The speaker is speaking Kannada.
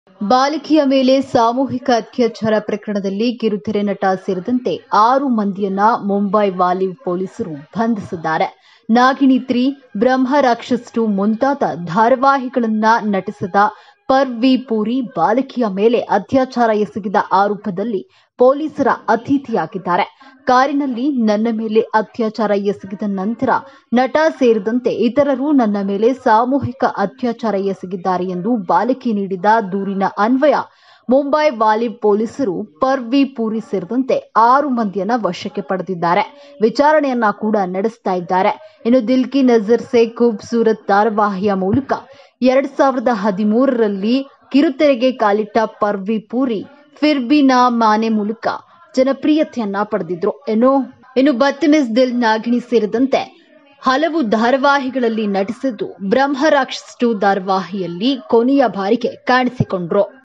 ಬಾಲಿಕೆಯ ಮೇಲೆ ಸಾಮೂಹಿಕ ಅತ್ಯಾಚಾರ ಪ್ರಕರಣದಲ್ಲಿ ಕಿರುತೆರೆ ನಟ ಸೇರಿದಂತೆ ಆರು ಮಂದಿಯನ್ನ ಮುಂಬೈ ವಾಲಿವ್ ಪೊಲೀಸರು ಬಂಧಿಸಿದ್ದಾರೆ ನಾಗಿಣಿ ತ್ರೀ ಬ್ರಹ್ಮ ರಾಕ್ಷಸ್ ಟು ಮುಂತಾದ ಧಾರಾವಾಹಿಗಳನ್ನ ನಟಿಸಿದ ಪರ್ವಿ ಪೂರಿ ಬಾಲಕಿಯ ಮೇಲೆ ಅತ್ಯಾಚಾರ ಎಸಗಿದ ಆರೋಪದಲ್ಲಿ ಪೊಲೀಸರ ಅತಿಥಿಯಾಗಿದ್ದಾರೆ ಕಾರಿನಲ್ಲಿ ನನ್ನ ಮೇಲೆ ಅತ್ಯಾಚಾರ ಎಸಗಿದ ನಂತರ ನಟ ಸೇರಿದಂತೆ ಇತರರು ನನ್ನ ಮೇಲೆ ಸಾಮೂಹಿಕ ಅತ್ಯಾಚಾರ ಎಸಗಿದ್ದಾರೆ ಎಂದು ಬಾಲಕಿ ನೀಡಿದ ದೂರಿನ ಅನ್ವಯ ಮುಂಬೈ ವಾಲಿವ್ ಪೊಲೀಸರು ಪರ್ವಿ ಪೂರಿ ಸೇರಿದಂತೆ ಆರು ಮಂದಿಯನ್ನ ವಶಕ್ಕೆ ಪಡೆದಿದ್ದಾರೆ ವಿಚಾರಣೆಯನ್ನ ಕೂಡ ನಡೆಸ್ತಾ ಇದ್ದಾರೆ ಇನ್ನು ದಿಲ್ಕಿ ನಜರ್ ಸೆ ಖೂಬ್ಸೂರತ್ ಧಾರಾವಾಹಿಯ ಮೂಲಕ ಎರಡ್ ಸಾವಿರದ ಹದಿಮೂರರಲ್ಲಿ ಕಿರುತೆರೆಗೆ ಕಾಲಿಟ್ಟ ಪರ್ವಿ ಪೂರಿ ಫಿರ್ಬಿನಾ ಮಾನೆ ಮೂಲಕ ಜನಪ್ರಿಯತೆಯನ್ನ ಪಡೆದಿದ್ರು ಇನ್ನು ಇನ್ನು ಬತ್ತಮಿಸ್ ದಿಲ್ ನಾಗಿಣಿ ಸೇರಿದಂತೆ ಹಲವು ಧಾರಾವಾಹಿಗಳಲ್ಲಿ ನಟಿಸಿದ್ದು ಬ್ರಹ್ಮ ರಾಕ್ಷಸ್ ಟು ಧಾರಾವಾಹಿಯಲ್ಲಿ ಕೊನೆಯ ಬಾರಿಗೆ ಕಾಣಿಸಿಕೊಂಡ್ರು